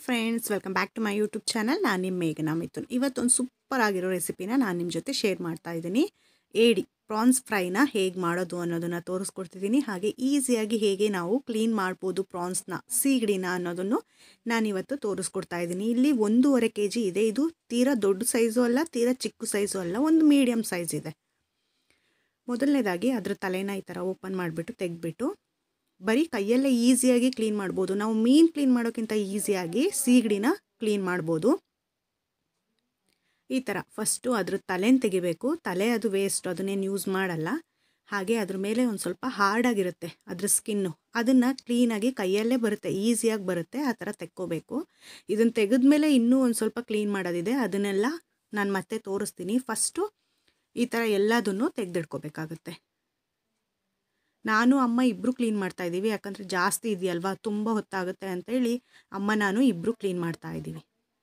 friends welcome back to my YouTube channel ನಾನು ನಿಮ್ಮ ಮೇಘನಾ ಮಿಥುನ್ ಇವತ್ತೊಂದು ಸೂಪರ್ ಆಗಿರೋ ರೆಸಿಪಿನ ನಾನು ನಿಮ್ಮ ಜೊತೆ ಶೇರ್ ಮಾಡ್ತಾ ಇದ್ದೀನಿ ಏಡಿ ಪ್ರಾನ್ಸ್ ಫ್ರೈನ ಹೇಗೆ ಮಾಡೋದು ಅನ್ನೋದನ್ನು ತೋರಿಸ್ಕೊಡ್ತಿದ್ದೀನಿ ಹಾಗೆ ಈಸಿಯಾಗಿ ಹೇಗೆ ನಾವು ಕ್ಲೀನ್ ಮಾಡ್ಬೋದು ಪ್ರಾನ್ಸ್ನ ಸೀಗಡಿನ ಅನ್ನೋದನ್ನು ನಾನಿವತ್ತು ತೋರಿಸ್ಕೊಡ್ತಾ ಇದ್ದೀನಿ ಇಲ್ಲಿ ಒಂದೂವರೆ ಕೆ ಜಿ ಇದೆ ಇದು ತೀರಾ ದೊಡ್ಡ ಸೈಜು ಅಲ್ಲ ತೀರಾ ಚಿಕ್ಕ ಸೈಜು ಅಲ್ಲ ಒಂದು ಮೀಡಿಯಮ್ ಸೈಜ್ ಇದೆ ಮೊದಲನೇದಾಗಿ ಅದ್ರ ತಲೆನ ಈ ಥರ ಓಪನ್ ಮಾಡಿಬಿಟ್ಟು ತೆಗೆದ್ಬಿಟ್ಟು ಬರೀ ಕೈಯಲ್ಲೇ ಈಸಿಯಾಗಿ ಕ್ಲೀನ್ ಮಾಡ್ಬೋದು ನಾವು ಮೀನು ಕ್ಲೀನ್ ಮಾಡೋಕ್ಕಿಂತ ಈಸಿಯಾಗಿ ಸೀಗಡಿನ ಕ್ಲೀನ್ ಮಾಡ್ಬೋದು ಈ ಥರ ಫಸ್ಟು ಅದ್ರ ತಲೆನ ತೆಗಿಬೇಕು ತಲೆ ಅದು ವೇಸ್ಟ್ ಅದನ್ನೇನು ಯೂಸ್ ಮಾಡಲ್ಲ ಹಾಗೆ ಅದ್ರ ಮೇಲೆ ಒಂದು ಸ್ವಲ್ಪ ಹಾರ್ಡಾಗಿರುತ್ತೆ ಅದ್ರ ಸ್ಕಿನ್ನು ಅದನ್ನು ಕ್ಲೀನಾಗಿ ಕೈಯಲ್ಲೇ ಬರುತ್ತೆ ಈಸಿಯಾಗಿ ಬರುತ್ತೆ ಆ ಥರ ತೆಕ್ಕೋಬೇಕು ಇದನ್ನು ತೆಗೆದ್ಮೇಲೆ ಇನ್ನೂ ಒಂದು ಸ್ವಲ್ಪ ಕ್ಲೀನ್ ಮಾಡೋದಿದೆ ಅದನ್ನೆಲ್ಲ ನಾನು ಮತ್ತೆ ತೋರಿಸ್ತೀನಿ ಫಸ್ಟು ಈ ಥರ ಎಲ್ಲದನ್ನು ತೆಗೆದಿಡ್ಕೋಬೇಕಾಗತ್ತೆ ನಾನು ಅಮ್ಮ ಇಬ್ಬರು ಕ್ಲೀನ್ ಮಾಡ್ತಾ ಇದ್ದೀವಿ ಯಾಕಂದರೆ ಜಾಸ್ತಿ ಇದೆಯಲ್ವಾ ತುಂಬ ಹೊತ್ತಾಗುತ್ತೆ ಅಂತೇಳಿ ಅಮ್ಮ ನಾನು ಇಬ್ಬರು ಕ್ಲೀನ್ ಮಾಡ್ತಾ ಇದ್ದೀವಿ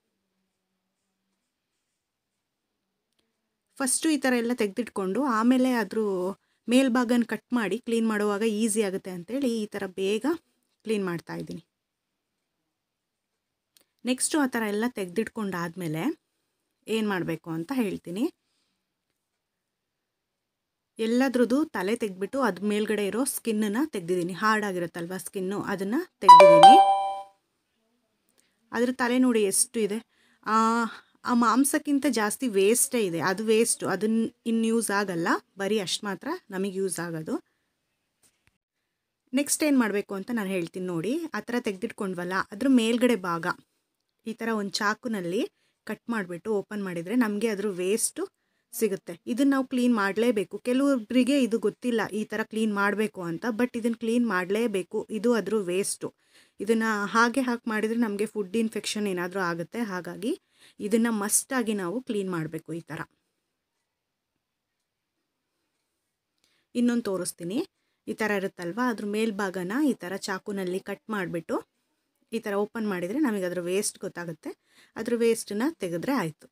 ಫಸ್ಟು ಈ ಥರ ಎಲ್ಲ ತೆಗೆದಿಟ್ಕೊಂಡು ಆಮೇಲೆ ಅದ್ರ ಮೇಲ್ಭಾಗನ ಕಟ್ ಮಾಡಿ ಕ್ಲೀನ್ ಮಾಡುವಾಗ ಈಸಿ ಆಗುತ್ತೆ ಅಂತೇಳಿ ಈ ಥರ ಬೇಗ ಕ್ಲೀನ್ ಮಾಡ್ತಾ ಇದ್ದೀನಿ ನೆಕ್ಸ್ಟು ಆ ಥರ ಎಲ್ಲ ತೆಗೆದಿಟ್ಕೊಂಡಾದಮೇಲೆ ಏನು ಮಾಡಬೇಕು ಅಂತ ಹೇಳ್ತೀನಿ ಎಲ್ಲದ್ರದ್ದು ತಲೆ ತೆಗೆದ್ಬಿಟ್ಟು ಅದ್ರ ಮೇಲ್ಗಡೆ ಇರೋ ಸ್ಕಿನ್ನನ್ನು ತೆಗ್ದಿದ್ದೀನಿ ಹಾರ್ಡ್ ಆಗಿರುತ್ತಲ್ವ ಸ್ಕಿನ್ನು ಅದನ್ನು ತೆಗ್ದಿದ್ದೀನಿ ಅದ್ರ ತಲೆ ನೋಡಿ ಎಷ್ಟು ಇದೆ ಆ ಮಾಂಸಕ್ಕಿಂತ ಜಾಸ್ತಿ ವೇಸ್ಟೇ ಇದೆ ಅದು ವೇಸ್ಟು ಅದನ್ನ ಇನ್ನು ಯೂಸ್ ಆಗಲ್ಲ ಬರೀ ಅಷ್ಟು ಮಾತ್ರ ನಮಗೆ ಯೂಸ್ ಆಗೋದು ನೆಕ್ಸ್ಟ್ ಏನು ಮಾಡಬೇಕು ಅಂತ ನಾನು ಹೇಳ್ತೀನಿ ನೋಡಿ ಆ ಥರ ತೆಗೆದಿಟ್ಕೊಂಡ್ವಲ್ಲ ಅದ್ರ ಮೇಲ್ಗಡೆ ಭಾಗ ಈ ಥರ ಒಂದು ಚಾಕುನಲ್ಲಿ ಕಟ್ ಮಾಡಿಬಿಟ್ಟು ಓಪನ್ ಮಾಡಿದರೆ ನಮಗೆ ಅದ್ರ ವೇಸ್ಟು ಸಿಗುತ್ತೆ ಇದನ್ನು ನಾವು ಕ್ಲೀನ್ ಮಾಡಲೇಬೇಕು ಕೆಲವೊಬ್ಬರಿಗೆ ಇದು ಗೊತ್ತಿಲ್ಲ ಈ ಥರ ಕ್ಲೀನ್ ಮಾಡಬೇಕು ಅಂತ ಬಟ್ ಇದನ್ನು ಕ್ಲೀನ್ ಮಾಡಲೇಬೇಕು ಇದು ಅದ್ರ ವೇಸ್ಟು ಇದನ್ನು ಹಾಗೆ ಹಾಕಿ ಮಾಡಿದರೆ ನಮಗೆ ಫುಡ್ ಇನ್ಫೆಕ್ಷನ್ ಏನಾದರೂ ಆಗುತ್ತೆ ಹಾಗಾಗಿ ಇದನ್ನು ಮಸ್ಟಾಗಿ ನಾವು ಕ್ಲೀನ್ ಮಾಡಬೇಕು ಈ ಥರ ಇನ್ನೊಂದು ತೋರಿಸ್ತೀನಿ ಈ ಥರ ಇರುತ್ತಲ್ವ ಅದ್ರ ಮೇಲ್ಭಾಗನ ಈ ಥರ ಚಾಕುನಲ್ಲಿ ಕಟ್ ಮಾಡಿಬಿಟ್ಟು ಈ ಥರ ಓಪನ್ ಮಾಡಿದರೆ ನಮಗೆ ಅದ್ರ ವೇಸ್ಟ್ ಗೊತ್ತಾಗುತ್ತೆ ಅದ್ರ ವೇಸ್ಟನ್ನ ತೆಗೆದ್ರೆ ಆಯಿತು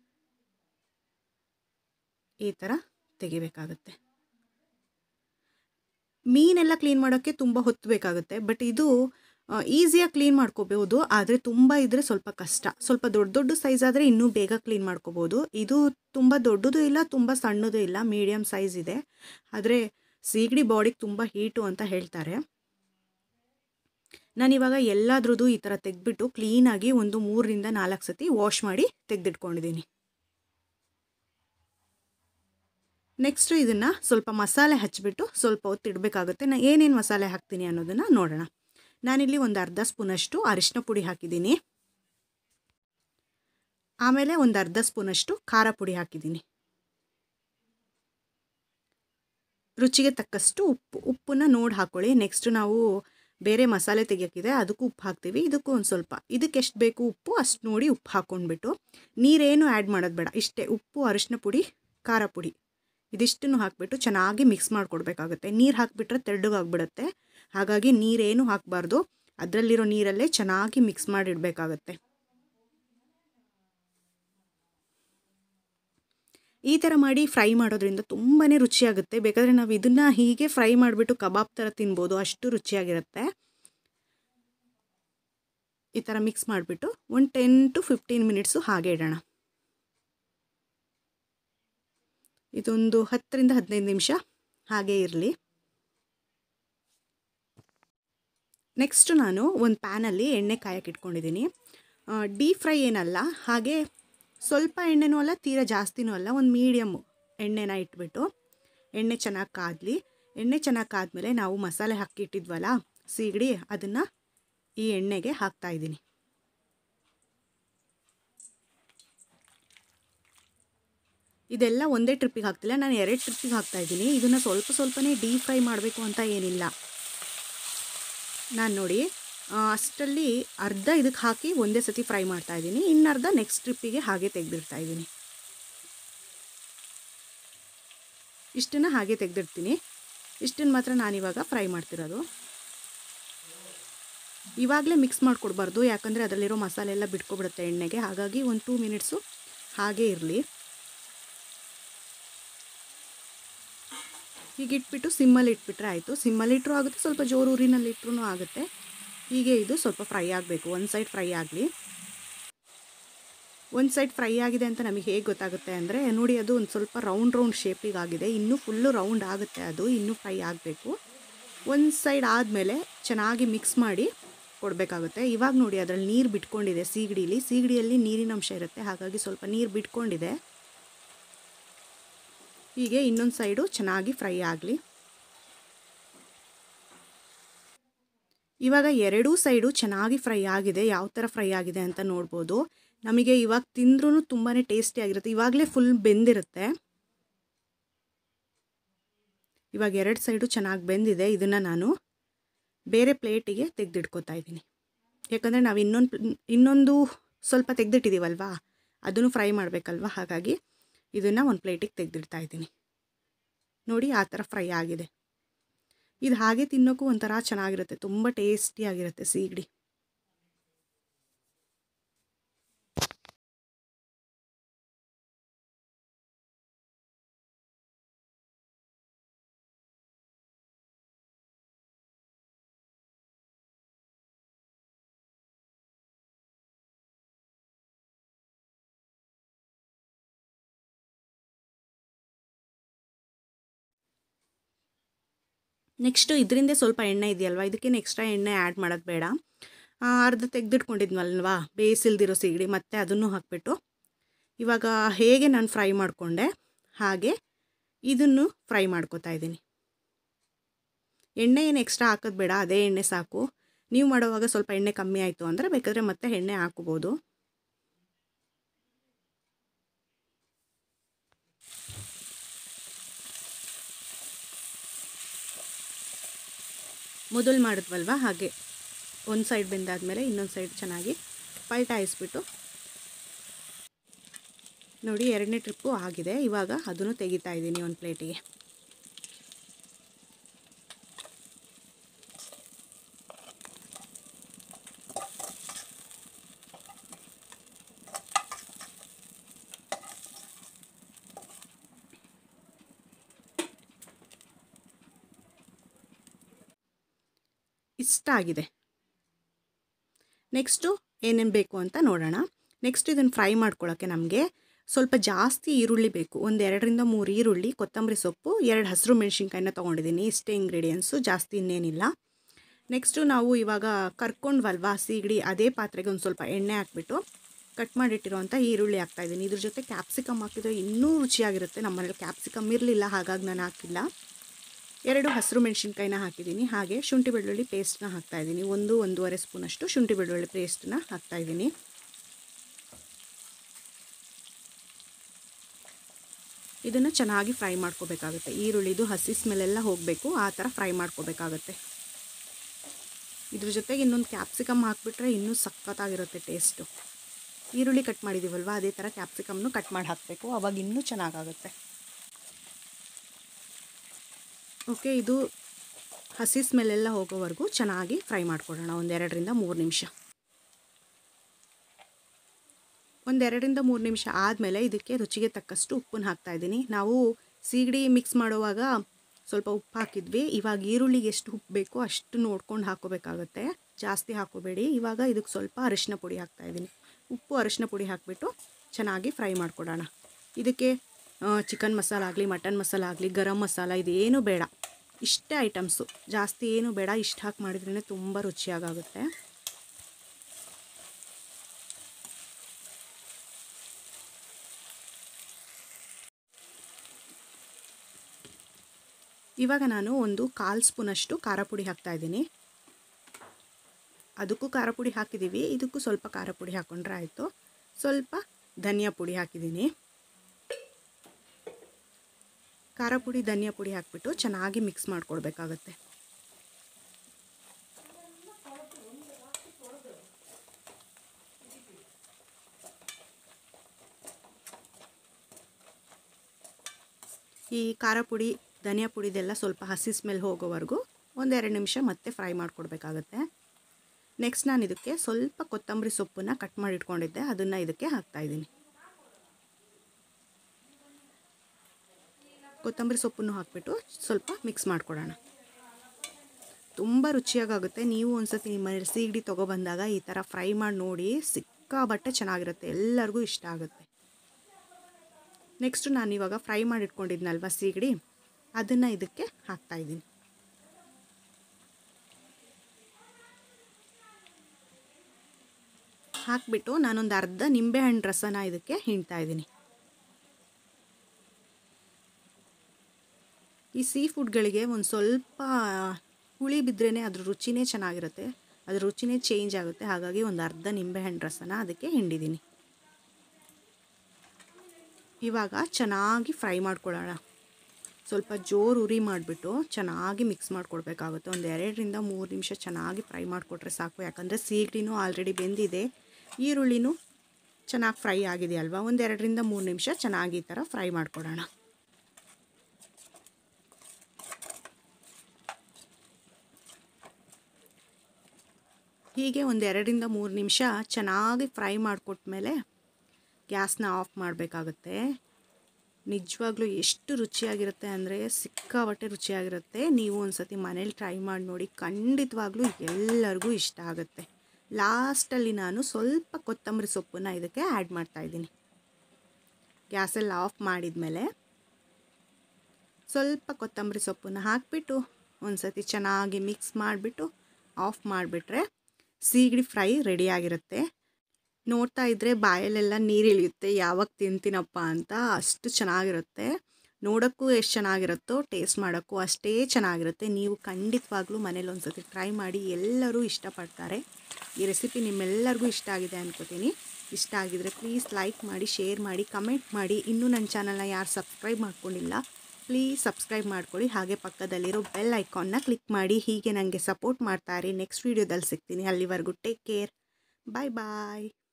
ಈ ಥರ ತೆಗಿಬೇಕಾಗುತ್ತೆ ಮೀನೆಲ್ಲ ಕ್ಲೀನ್ ಮಾಡೋಕ್ಕೆ ತುಂಬ ಹೊತ್ತು ಬೇಕಾಗುತ್ತೆ ಬಟ್ ಇದು ಈಸಿಯಾಗಿ ಕ್ಲೀನ್ ಮಾಡ್ಕೋಬೋದು ಆದರೆ ತುಂಬ ಇದ್ದರೆ ಸ್ವಲ್ಪ ಕಷ್ಟ ಸ್ವಲ್ಪ ದೊಡ್ಡ ದೊಡ್ಡ ಸೈಜ್ ಆದರೆ ಇನ್ನೂ ಬೇಗ ಕ್ಲೀನ್ ಮಾಡ್ಕೋಬೋದು ಇದು ತುಂಬ ದೊಡ್ಡದು ಇಲ್ಲ ತುಂಬ ಸಣ್ಣದು ಇಲ್ಲ ಮೀಡಿಯಮ್ ಸೈಜ್ ಇದೆ ಆದರೆ ಸೀಗಡಿ ಬಾಡಿಗೆ ತುಂಬ ಹೀಟು ಅಂತ ಹೇಳ್ತಾರೆ ನಾನಿವಾಗ ಎಲ್ಲದ್ರದ್ದು ಈ ಥರ ತೆಗೆದ್ಬಿಟ್ಟು ಕ್ಲೀನಾಗಿ ಒಂದು ಮೂರರಿಂದ ನಾಲ್ಕು ಸತಿ ವಾಶ್ ಮಾಡಿ ತೆಗೆದಿಟ್ಕೊಂಡಿದ್ದೀನಿ ನೆಕ್ಸ್ಟು ಇದನ್ನು ಸ್ವಲ್ಪ ಮಸಾಲೆ ಹಚ್ಚಿಬಿಟ್ಟು ಸ್ವಲ್ಪ ಹೊತ್ತು ಇಡಬೇಕಾಗುತ್ತೆ ನಾನು ಏನೇನು ಮಸಾಲೆ ಹಾಕ್ತೀನಿ ಅನ್ನೋದನ್ನು ನೋಡೋಣ ನಾನಿಲ್ಲಿ ಒಂದು ಅರ್ಧ ಸ್ಪೂನಷ್ಟು ಅರಿಶಿನ ಪುಡಿ ಹಾಕಿದ್ದೀನಿ ಆಮೇಲೆ ಒಂದು ಅರ್ಧ ಸ್ಪೂನಷ್ಟು ಖಾರ ಪುಡಿ ಹಾಕಿದ್ದೀನಿ ರುಚಿಗೆ ತಕ್ಕಷ್ಟು ಉಪ್ಪು ಉಪ್ಪನ್ನ ನೋಡಿ ಹಾಕ್ಕೊಳ್ಳಿ ನೆಕ್ಸ್ಟ್ ನಾವು ಬೇರೆ ಮಸಾಲೆ ತೆಗಿಯೋಕ್ಕಿದೆ ಅದಕ್ಕೂ ಉಪ್ಪು ಹಾಕ್ತೀವಿ ಇದಕ್ಕೂ ಒಂದು ಸ್ವಲ್ಪ ಇದಕ್ಕೆ ಎಷ್ಟು ಬೇಕು ಉಪ್ಪು ಅಷ್ಟು ನೋಡಿ ಉಪ್ಪು ಹಾಕ್ಕೊಂಡ್ಬಿಟ್ಟು ನೀರೇನು ಆ್ಯಡ್ ಮಾಡೋದು ಬೇಡ ಇಷ್ಟೇ ಉಪ್ಪು ಅರಿಶಿನ ಪುಡಿ ಖಾರ ಪುಡಿ ಇದಿಷ್ಟನ್ನು ಹಾಕಿಬಿಟ್ಟು ಚೆನ್ನಾಗಿ ಮಿಕ್ಸ್ ಮಾಡಿಕೊಡ್ಬೇಕಾಗುತ್ತೆ ನೀರು ಹಾಕಿಬಿಟ್ರೆ ತೆಳ್ಳಗಾಗ್ಬಿಡುತ್ತೆ ಹಾಗಾಗಿ ನೀರೇನು ಹಾಕಬಾರ್ದು ಅದರಲ್ಲಿರೋ ನೀರಲ್ಲೇ ಚೆನ್ನಾಗಿ ಮಿಕ್ಸ್ ಮಾಡಿಡಬೇಕಾಗತ್ತೆ ಈ ಥರ ಮಾಡಿ ಫ್ರೈ ಮಾಡೋದ್ರಿಂದ ತುಂಬಾ ರುಚಿಯಾಗುತ್ತೆ ಬೇಕಾದರೆ ನಾವು ಇದನ್ನು ಹೀಗೆ ಫ್ರೈ ಮಾಡಿಬಿಟ್ಟು ಕಬಾಬ್ ಥರ ತಿನ್ಬೋದು ಅಷ್ಟು ರುಚಿಯಾಗಿರುತ್ತೆ ಈ ಥರ ಮಿಕ್ಸ್ ಮಾಡಿಬಿಟ್ಟು ಒಂದು ಟೆನ್ ಟು ಫಿಫ್ಟೀನ್ ಮಿನಿಟ್ಸು ಹಾಗೆ ಇಡೋಣ ಇದೊಂದು ಹತ್ತರಿಂದ ಹದಿನೈದು ನಿಮಿಷ ಹಾಗೇ ಇರಲಿ ನೆಕ್ಸ್ಟು ನಾನು ಒಂದು ಪ್ಯಾನಲ್ಲಿ ಎಣ್ಣೆ ಕಾಯಕ್ಕೆ ಇಟ್ಕೊಂಡಿದ್ದೀನಿ ಡೀಪ್ ಫ್ರೈ ಏನಲ್ಲ ಹಾಗೆ ಸ್ವಲ್ಪ ಎಣ್ಣೆನೂ ಅಲ್ಲ ತೀರಾ ಜಾಸ್ತಿನೂ ಅಲ್ಲ ಒಂದು ಮೀಡಿಯಮ್ಮು ಎಣ್ಣೆನ ಇಟ್ಬಿಟ್ಟು ಎಣ್ಣೆ ಚೆನ್ನಾಗಿ ಕಾದಲಿ ಎಣ್ಣೆ ಚೆನ್ನಾಗಿ ಕಾದ್ಮೇಲೆ ನಾವು ಮಸಾಲೆ ಹಾಕಿಟ್ಟಿದ್ವಲ್ಲ ಸೀಗಡಿ ಅದನ್ನು ಈ ಎಣ್ಣೆಗೆ ಹಾಕ್ತಾಯಿದ್ದೀನಿ ಇದೆಲ್ಲ ಒಂದೇ ಟ್ರಿಪ್ಪಿಗೆ ಹಾಕ್ತಿಲ್ಲ ನಾನು ಎರಡು ಟ್ರಿಪ್ಪಿಗೆ ಹಾಕ್ತಾಯಿದ್ದೀನಿ ಇದನ್ನು ಸ್ವಲ್ಪ ಸ್ವಲ್ಪನೇ ಡೀಪ್ ಫ್ರೈ ಮಾಡಬೇಕು ಅಂತ ಏನಿಲ್ಲ ನಾನು ನೋಡಿ ಅಷ್ಟರಲ್ಲಿ ಅರ್ಧ ಇದಕ್ಕೆ ಹಾಕಿ ಒಂದೇ ಸತಿ ಫ್ರೈ ಮಾಡ್ತಾಯಿದ್ದೀನಿ ಇನ್ನರ್ಧ ನೆಕ್ಸ್ಟ್ ಟ್ರಿಪ್ಪಿಗೆ ಹಾಗೆ ತೆಗೆದಿಡ್ತಾ ಇದ್ದೀನಿ ಇಷ್ಟನ್ನು ಹಾಗೆ ತೆಗೆದಿಡ್ತೀನಿ ಇಷ್ಟನ್ನು ಮಾತ್ರ ನಾನಿವಾಗ ಫ್ರೈ ಮಾಡ್ತಿರೋದು ಇವಾಗಲೇ ಮಿಕ್ಸ್ ಮಾಡಿಕೊಡ್ಬಾರ್ದು ಯಾಕಂದರೆ ಅದರಲ್ಲಿರೋ ಮಸಾಲೆ ಎಲ್ಲ ಬಿಟ್ಕೊಬಿಡುತ್ತೆ ಎಣ್ಣೆಗೆ ಹಾಗಾಗಿ ಒಂದು ಟೂ ಮಿನಿಟ್ಸು ಹಾಗೇ ಇರಲಿ ಹೀಗೆ ಇಟ್ಬಿಟ್ಟು ಸಿಮ್ಮಲ್ಲಿ ಇಟ್ಬಿಟ್ರೆ ಆಯಿತು ಸಿಮ್ಮಲ್ಲಿ ಇಟ್ಟರು ಆಗುತ್ತೆ ಸ್ವಲ್ಪ ಜೋರು ಊರಿನಲ್ಲಿ ಇಟ್ಟರು ಆಗುತ್ತೆ ಹೀಗೆ ಇದು ಸ್ವಲ್ಪ ಫ್ರೈ ಆಗಬೇಕು ಒಂದು ಸೈಡ್ ಫ್ರೈ ಆಗಲಿ ಒಂದು ಸೈಡ್ ಫ್ರೈ ಆಗಿದೆ ಅಂತ ನಮಗೆ ಹೇಗೆ ಗೊತ್ತಾಗುತ್ತೆ ಅಂದರೆ ನೋಡಿ ಅದು ಒಂದು ಸ್ವಲ್ಪ ರೌಂಡ್ ರೌಂಡ್ ಶೇಪಿಗೆ ಆಗಿದೆ ಇನ್ನೂ ಫುಲ್ಲು ರೌಂಡ್ ಆಗುತ್ತೆ ಅದು ಇನ್ನೂ ಫ್ರೈ ಆಗಬೇಕು ಒಂದು ಸೈಡ್ ಆದಮೇಲೆ ಚೆನ್ನಾಗಿ ಮಿಕ್ಸ್ ಮಾಡಿ ಕೊಡಬೇಕಾಗುತ್ತೆ ಇವಾಗ ನೋಡಿ ಅದರಲ್ಲಿ ನೀರು ಬಿಟ್ಕೊಂಡಿದೆ ಸೀಗಡಿಲಿ ಸೀಗಡಿಯಲ್ಲಿ ನೀರಿನ ಅಂಶ ಇರುತ್ತೆ ಹಾಗಾಗಿ ಸ್ವಲ್ಪ ನೀರು ಬಿಟ್ಕೊಂಡಿದೆ ಹೀಗೆ ಇನ್ನೊಂದು ಸೈಡು ಚೆನ್ನಾಗಿ ಫ್ರೈ ಆಗಲಿ ಇವಾಗ ಎರಡೂ ಸೈಡು ಚೆನ್ನಾಗಿ ಫ್ರೈ ಆಗಿದೆ ಯಾವ ಥರ ಫ್ರೈ ಆಗಿದೆ ಅಂತ ನೋಡ್ಬೋದು ನಮಗೆ ಇವಾಗ ತಿಂದ್ರೂ ತುಂಬಾ ಟೇಸ್ಟಿ ಆಗಿರುತ್ತೆ ಇವಾಗಲೇ ಫುಲ್ ಬೆಂದಿರುತ್ತೆ ಇವಾಗ ಎರಡು ಸೈಡು ಚೆನ್ನಾಗಿ ಬೆಂದಿದೆ ಇದನ್ನು ನಾನು ಬೇರೆ ಪ್ಲೇಟಿಗೆ ತೆಗೆದಿಟ್ಕೋತಾ ಇದ್ದೀನಿ ಯಾಕಂದರೆ ನಾವು ಇನ್ನೊಂದು ಇನ್ನೊಂದು ಸ್ವಲ್ಪ ತೆಗೆದಿಟ್ಟಿದ್ದೀವಲ್ವಾ ಅದನ್ನು ಫ್ರೈ ಮಾಡಬೇಕಲ್ವ ಹಾಗಾಗಿ ಇದನ್ನು ಒಂದು ಪ್ಲೇಟಿಗೆ ತೆಗೆದಿಡ್ತಾ ಇದ್ದೀನಿ ನೋಡಿ ಆ ಥರ ಫ್ರೈ ಆಗಿದೆ ಇದು ಹಾಗೆ ತಿನ್ನೋಕ್ಕೂ ಒಂಥರ ಚೆನ್ನಾಗಿರುತ್ತೆ ತುಂಬ ಟೇಸ್ಟಿಯಾಗಿರುತ್ತೆ ಸೀಗಡಿ ನೆಕ್ಸ್ಟು ಇದರಿಂದ ಸ್ವಲ್ಪ ಎಣ್ಣೆ ಇದೆಯಲ್ವ ಇದಕ್ಕೇನು ಎಕ್ಸ್ಟ್ರಾ ಎಣ್ಣೆ ಆ್ಯಡ್ ಮಾಡೋದು ಬೇಡ ಅರ್ಧ ತೆಗೆದಿಟ್ಕೊಂಡಿದ್ವಲ್ವಾ ಬೇಯಿಸಿಲ್ದಿರೋ ಸೀಗಡಿ ಮತ್ತು ಅದನ್ನು ಹಾಕ್ಬಿಟ್ಟು ಇವಾಗ ಹೇಗೆ ನಾನು ಫ್ರೈ ಮಾಡಿಕೊಂಡೆ ಹಾಗೆ ಇದನ್ನು ಫ್ರೈ ಮಾಡ್ಕೋತಾ ಇದ್ದೀನಿ ಎಣ್ಣೆ ಏನು ಎಕ್ಸ್ಟ್ರಾ ಹಾಕೋದು ಬೇಡ ಅದೇ ಎಣ್ಣೆ ಸಾಕು ನೀವು ಮಾಡುವಾಗ ಸ್ವಲ್ಪ ಎಣ್ಣೆ ಕಮ್ಮಿ ಆಯಿತು ಅಂದರೆ ಬೇಕಾದರೆ ಮತ್ತೆ ಎಣ್ಣೆ ಹಾಕೋಬೋದು ಮೊದಲು ಮಾಡಿದ್ವಲ್ವ ಹಾಗೆ ಒಂದು ಸೈಡ್ ಬೆಂದಾದಮೇಲೆ ಇನ್ನೊಂದು ಸೈಡ್ ಚೆನ್ನಾಗಿ ಪಲ್ಟಾಯಿಸ್ಬಿಟ್ಟು ನೋಡಿ ಎರಡನೇ ಟ್ರಿಪ್ಪು ಆಗಿದೆ ಇವಾಗ ಅದನ್ನು ತೆಗಿತಾ ಇದ್ದೀನಿ ಒಂದು ಪ್ಲೇಟಿಗೆ ಇಷ್ಟ ಆಗಿದೆ ನೆಕ್ಸ್ಟು ಏನೇನು ಬೇಕು ಅಂತ ನೋಡೋಣ ನೆಕ್ಸ್ಟ್ ಇದನ್ನು ಫ್ರೈ ಮಾಡ್ಕೊಳ್ಳೋಕ್ಕೆ ನಮಗೆ ಸ್ವಲ್ಪ ಜಾಸ್ತಿ ಈರುಳ್ಳಿ ಬೇಕು ಒಂದು ಎರಡರಿಂದ ಮೂರು ಈರುಳ್ಳಿ ಕೊತ್ತಂಬರಿ ಸೊಪ್ಪು ಎರಡು ಹಸಿರು ಮೆಣಸಿನ್ಕಾಯಿನ ತೊಗೊಂಡಿದ್ದೀನಿ ಇಷ್ಟೇ ಇಂಗ್ರೀಡಿಯೆಂಟ್ಸು ಜಾಸ್ತಿ ಇನ್ನೇನಿಲ್ಲ ನೆಕ್ಸ್ಟು ನಾವು ಇವಾಗ ಕರ್ಕೊಂಡ್ವಲ್ವಾ ಸೀಗಡಿ ಅದೇ ಪಾತ್ರೆಗೆ ಒಂದು ಸ್ವಲ್ಪ ಎಣ್ಣೆ ಹಾಕ್ಬಿಟ್ಟು ಕಟ್ ಮಾಡಿಟ್ಟಿರೋಂಥ ಈರುಳ್ಳಿ ಹಾಕ್ತಾಯಿದ್ದೀನಿ ಇದ್ರ ಜೊತೆ ಕ್ಯಾಪ್ಸಿಕಮ್ ಹಾಕಿದ್ರೆ ಇನ್ನೂ ರುಚಿಯಾಗಿರುತ್ತೆ ನಮ್ಮನೇಲಿ ಕ್ಯಾಪ್ಸಿಕಮ್ ಇರಲಿಲ್ಲ ಹಾಗಾಗಿ ನಾನು ಹಾಕಿಲ್ಲ ಎರಡು ಹಸಿರು ಮೆಣಸಿನ್ಕಾಯಿನ ಹಾಕಿದ್ದೀನಿ ಹಾಗೆ ಶುಂಠಿ ಬೆಳ್ಳುಳ್ಳಿ ಪೇಸ್ಟ್ನ ಹಾಕ್ತಾಯಿದ್ದೀನಿ ಒಂದು ಒಂದೂವರೆ ಸ್ಪೂನಷ್ಟು ಶುಂಠಿ ಬೆಳ್ಳುಳ್ಳಿ ಪೇಸ್ಟನ್ನ ಹಾಕ್ತಾಯಿದ್ದೀನಿ ಇದನ್ನು ಚೆನ್ನಾಗಿ ಫ್ರೈ ಮಾಡ್ಕೋಬೇಕಾಗುತ್ತೆ ಈರುಳ್ಳಿದು ಹಸಿ ಸ್ಮೆಲ್ಲೆಲ್ಲ ಹೋಗಬೇಕು ಆ ಥರ ಫ್ರೈ ಮಾಡ್ಕೋಬೇಕಾಗತ್ತೆ ಇದ್ರ ಜೊತೆಗೆ ಇನ್ನೊಂದು ಕ್ಯಾಪ್ಸಿಕಮ್ ಹಾಕ್ಬಿಟ್ರೆ ಇನ್ನೂ ಸಖತ್ತಾಗಿರುತ್ತೆ ಟೇಸ್ಟು ಈರುಳ್ಳಿ ಕಟ್ ಮಾಡಿದ್ದೀವಲ್ವ ಅದೇ ಥರ ಕ್ಯಾಪ್ಸಿಕಮ್ನು ಕಟ್ ಮಾಡಿ ಹಾಕಬೇಕು ಅವಾಗ ಇನ್ನೂ ಚೆನ್ನಾಗಾಗುತ್ತೆ ಓಕೆ ಇದು ಹಸಿ ಸ್ಮೆಲ್ಲೆಲ್ಲ ಹೋಗೋವರೆಗೂ ಚೆನ್ನಾಗಿ ಫ್ರೈ ಮಾಡ್ಕೊಡೋಣ ಒಂದೆರಡರಿಂದ ಮೂರು ನಿಮಿಷ ಒಂದೆರಡರಿಂದ ಮೂರು ನಿಮಿಷ ಆದಮೇಲೆ ಇದಕ್ಕೆ ರುಚಿಗೆ ತಕ್ಕಷ್ಟು ಉಪ್ಪನ್ನು ಹಾಕ್ತಾಯಿದ್ದೀನಿ ನಾವು ಸೀಗಡಿ ಮಿಕ್ಸ್ ಮಾಡುವಾಗ ಸ್ವಲ್ಪ ಉಪ್ಪು ಹಾಕಿದ್ವಿ ಇವಾಗ ಈರುಳ್ಳಿಗೆ ಎಷ್ಟು ಉಪ್ಪು ಬೇಕೋ ಅಷ್ಟು ನೋಡ್ಕೊಂಡು ಹಾಕೋಬೇಕಾಗತ್ತೆ ಜಾಸ್ತಿ ಹಾಕೋಬೇಡಿ ಇವಾಗ ಇದಕ್ಕೆ ಸ್ವಲ್ಪ ಅರಿಶಿನ ಪುಡಿ ಹಾಕ್ತಾಯಿದ್ದೀನಿ ಉಪ್ಪು ಅರಿಶಿನ ಪುಡಿ ಹಾಕಿಬಿಟ್ಟು ಚೆನ್ನಾಗಿ ಫ್ರೈ ಮಾಡ್ಕೊಡೋಣ ಇದಕ್ಕೆ ಚಿಕನ್ ಮಸಾಲ ಆಗಲಿ ಮಟನ್ ಮಸಾಲ ಆಗಲಿ ಗರಂ ಮಸಾಲ ಇದೇನು ಬೇಡ ಇಷ್ಟೇ ಐಟಮ್ಸು ಜಾಸ್ತಿ ಏನು ಬೇಡ ಇಷ್ಟು ಹಾಕಿ ಮಾಡಿದ್ರೇ ತುಂಬ ರುಚಿಯಾಗುತ್ತೆ ಇವಾಗ ನಾನು ಒಂದು ಕಾಲು ಸ್ಪೂನಷ್ಟು ಖಾರ ಪುಡಿ ಹಾಕ್ತಾಯಿದ್ದೀನಿ ಅದಕ್ಕೂ ಖಾರ ಪುಡಿ ಹಾಕಿದ್ದೀವಿ ಇದಕ್ಕೂ ಸ್ವಲ್ಪ ಖಾರ ಪುಡಿ ಹಾಕ್ಕೊಂಡ್ರೆ ಆಯಿತು ಸ್ವಲ್ಪ ಧನಿಯಾ ಪುಡಿ ಹಾಕಿದ್ದೀನಿ ಖಾರ ಪುಡಿ ಧನಿಯಾ ಪುಡಿ ಹಾಕ್ಬಿಟ್ಟು ಚೆನ್ನಾಗಿ ಮಿಕ್ಸ್ ಮಾಡಿಕೊಡ್ಬೇಕಾಗತ್ತೆ ಈ ಖಾರ ಪುಡಿ ಧನಿಯಾ ಪುಡಿದೆಲ್ಲ ಸ್ವಲ್ಪ ಹಸಿ ಸ್ಮೆಲ್ ಹೋಗೋವರೆಗೂ ಒಂದೆರಡು ನಿಮಿಷ ಮತ್ತೆ ಫ್ರೈ ಮಾಡಿಕೊಡ್ಬೇಕಾಗತ್ತೆ ನೆಕ್ಸ್ಟ್ ನಾನು ಇದಕ್ಕೆ ಸ್ವಲ್ಪ ಕೊತ್ತಂಬರಿ ಸೊಪ್ಪನ್ನು ಕಟ್ ಮಾಡಿ ಇಟ್ಕೊಂಡಿದ್ದೆ ಅದನ್ನು ಇದಕ್ಕೆ ಹಾಕ್ತಾಯಿದ್ದೀನಿ ಕೊತ್ತಂಬರಿ ಸೊಪ್ಪನ್ನು ಹಾಕಿಬಿಟ್ಟು ಸ್ವಲ್ಪ ಮಿಕ್ಸ್ ಮಾಡಿಕೊಡೋಣ ತುಂಬ ರುಚಿಯಾಗುತ್ತೆ ನೀವು ಒಂದ್ಸತಿ ನಿಮ್ಮ ಮನೇಲಿ ಸೀಗಡಿ ತೊಗೊಬಂದಾಗ ಈ ಥರ ಫ್ರೈ ಮಾಡಿ ನೋಡಿ ಸಿಕ್ ಸಿಕ್ಕಾಬಟ್ಟೆ ಚೆನ್ನಾಗಿರುತ್ತೆ ಎಲ್ಲರಿಗೂ ಇಷ್ಟ ಆಗುತ್ತೆ ನೆಕ್ಸ್ಟು ನಾನು ಇವಾಗ ಫ್ರೈ ಮಾಡಿಟ್ಕೊಂಡಿದ್ನಲ್ವ ಸೀಗಡಿ ಅದನ್ನು ಇದಕ್ಕೆ ಹಾಕ್ತಾಯಿದ್ದೀನಿ ಹಾಕಿಬಿಟ್ಟು ನಾನೊಂದು ಅರ್ಧ ನಿಂಬೆಹಣ್ಣು ರಸನ ಇದಕ್ಕೆ ಹಿಂಡ್ತಾ ಇದ್ದೀನಿ ಈ ಸೀ ಫುಡ್ಗಳಿಗೆ ಒಂದು ಸ್ವಲ್ಪ ಹುಳಿ ಬಿದ್ರೇ ಅದ್ರ ರುಚಿನೇ ಚೆನ್ನಾಗಿರುತ್ತೆ ಅದ್ರ ರುಚಿನೇ ಚೇಂಜ್ ಆಗುತ್ತೆ ಹಾಗಾಗಿ ಒಂದು ಅರ್ಧ ನಿಂಬೆಹಣ್ಣು ರಸನ ಅದಕ್ಕೆ ಹಿಂಡಿದ್ದೀನಿ ಇವಾಗ ಚೆನ್ನಾಗಿ ಫ್ರೈ ಮಾಡ್ಕೊಳ್ಳೋಣ ಸ್ವಲ್ಪ ಜೋರು ಉರಿ ಮಾಡಿಬಿಟ್ಟು ಚೆನ್ನಾಗಿ ಮಿಕ್ಸ್ ಮಾಡ್ಕೊಡ್ಬೇಕಾಗುತ್ತೆ ಒಂದು ಎರಡರಿಂದ ಮೂರು ನಿಮಿಷ ಚೆನ್ನಾಗಿ ಫ್ರೈ ಮಾಡಿಕೊಟ್ರೆ ಸಾಕು ಯಾಕಂದರೆ ಸೀಗಡಿನೂ ಆಲ್ರೆಡಿ ಬೆಂದಿದೆ ಈರುಳ್ಳಿನೂ ಚೆನ್ನಾಗಿ ಫ್ರೈ ಆಗಿದೆಯಲ್ವಾ ಒಂದು ಎರಡರಿಂದ ಮೂರು ನಿಮಿಷ ಚೆನ್ನಾಗಿ ಈ ಥರ ಫ್ರೈ ಮಾಡ್ಕೊಡೋಣ ಹೀಗೆ ಒಂದು ಎರಡರಿಂದ ಮೂರು ನಿಮಿಷ ಚೆನ್ನಾಗಿ ಫ್ರೈ ಮಾಡಿಕೊಟ್ಮೇಲೆ ಗ್ಯಾಸ್ನ ಆಫ್ ಮಾಡಬೇಕಾಗುತ್ತೆ ನಿಜವಾಗ್ಲೂ ಎಷ್ಟು ರುಚಿಯಾಗಿರುತ್ತೆ ಅಂದರೆ ಸಿಕ್ಕಾಬಟ್ಟೆ ರುಚಿಯಾಗಿರುತ್ತೆ ನೀವು ಒಂದು ಸತಿ ಮನೇಲಿ ಟ್ರೈ ಮಾಡಿ ನೋಡಿ ಖಂಡಿತವಾಗ್ಲೂ ಎಲ್ಲರಿಗೂ ಇಷ್ಟ ಆಗುತ್ತೆ ಲಾಸ್ಟಲ್ಲಿ ನಾನು ಸ್ವಲ್ಪ ಕೊತ್ತಂಬರಿ ಸೊಪ್ಪನ್ನು ಇದಕ್ಕೆ ಆ್ಯಡ್ ಮಾಡ್ತಾಯಿದ್ದೀನಿ ಗ್ಯಾಸೆಲ್ಲ ಆಫ್ ಮಾಡಿದ್ಮೇಲೆ ಸ್ವಲ್ಪ ಕೊತ್ತಂಬರಿ ಸೊಪ್ಪನ್ನು ಹಾಕಿಬಿಟ್ಟು ಒಂದು ಸತಿ ಚೆನ್ನಾಗಿ ಮಿಕ್ಸ್ ಮಾಡಿಬಿಟ್ಟು ಆಫ್ ಮಾಡಿಬಿಟ್ರೆ ಸೀಗಡಿ ಫ್ರೈ ರೆಡಿಯಾಗಿರುತ್ತೆ ನೋಡ್ತಾ ಇದ್ದರೆ ಬಾಯಲ್ಲೆಲ್ಲ ನೀರು ಇಳಿಯುತ್ತೆ ಯಾವಾಗ ತಿಂತೀನಪ್ಪ ಅಂತ ಅಷ್ಟು ಚೆನ್ನಾಗಿರುತ್ತೆ ನೋಡೋಕ್ಕೂ ಎಷ್ಟು ಚೆನ್ನಾಗಿರುತ್ತೋ ಟೇಸ್ಟ್ ಮಾಡೋಕ್ಕೂ ಅಷ್ಟೇ ಚೆನ್ನಾಗಿರುತ್ತೆ ನೀವು ಖಂಡಿತವಾಗ್ಲೂ ಮನೇಲಿ ಒಂದು ಸತಿ ಟ್ರೈ ಮಾಡಿ ಎಲ್ಲರೂ ಇಷ್ಟಪಡ್ತಾರೆ ಈ ರೆಸಿಪಿ ನಿಮ್ಮೆಲ್ಲರಿಗೂ ಇಷ್ಟ ಆಗಿದೆ ಅನ್ಕೋತೀನಿ ಇಷ್ಟ ಆಗಿದರೆ ಪ್ಲೀಸ್ ಲೈಕ್ ಮಾಡಿ ಶೇರ್ ಮಾಡಿ ಕಮೆಂಟ್ ಮಾಡಿ ಇನ್ನೂ ನನ್ನ ಚಾನಲ್ನ ಯಾರು ಸಬ್ಸ್ಕ್ರೈಬ್ ಮಾಡ್ಕೊಂಡಿಲ್ಲ ಪ್ಲೀಸ್ ಸಬ್ಸ್ಕ್ರೈಬ್ ಮಾಡ್ಕೊಳ್ಳಿ ಹಾಗೆ ಪಕ್ಕದಲ್ಲಿರೋ ಬೆಲ್ ಐಕಾನ್ನ ಕ್ಲಿಕ್ ಮಾಡಿ ಹೀಗೆ ನನಗೆ ಸಪೋರ್ಟ್ ಮಾಡ್ತಾರೆ ನೆಕ್ಸ್ಟ್ ವೀಡಿಯೋದಲ್ಲಿ ಸಿಗ್ತೀನಿ ಅಲ್ಲಿವರೆಗೂ ಟೇಕ್ ಕೇರ್ ಬಾಯ್ ಬಾಯ್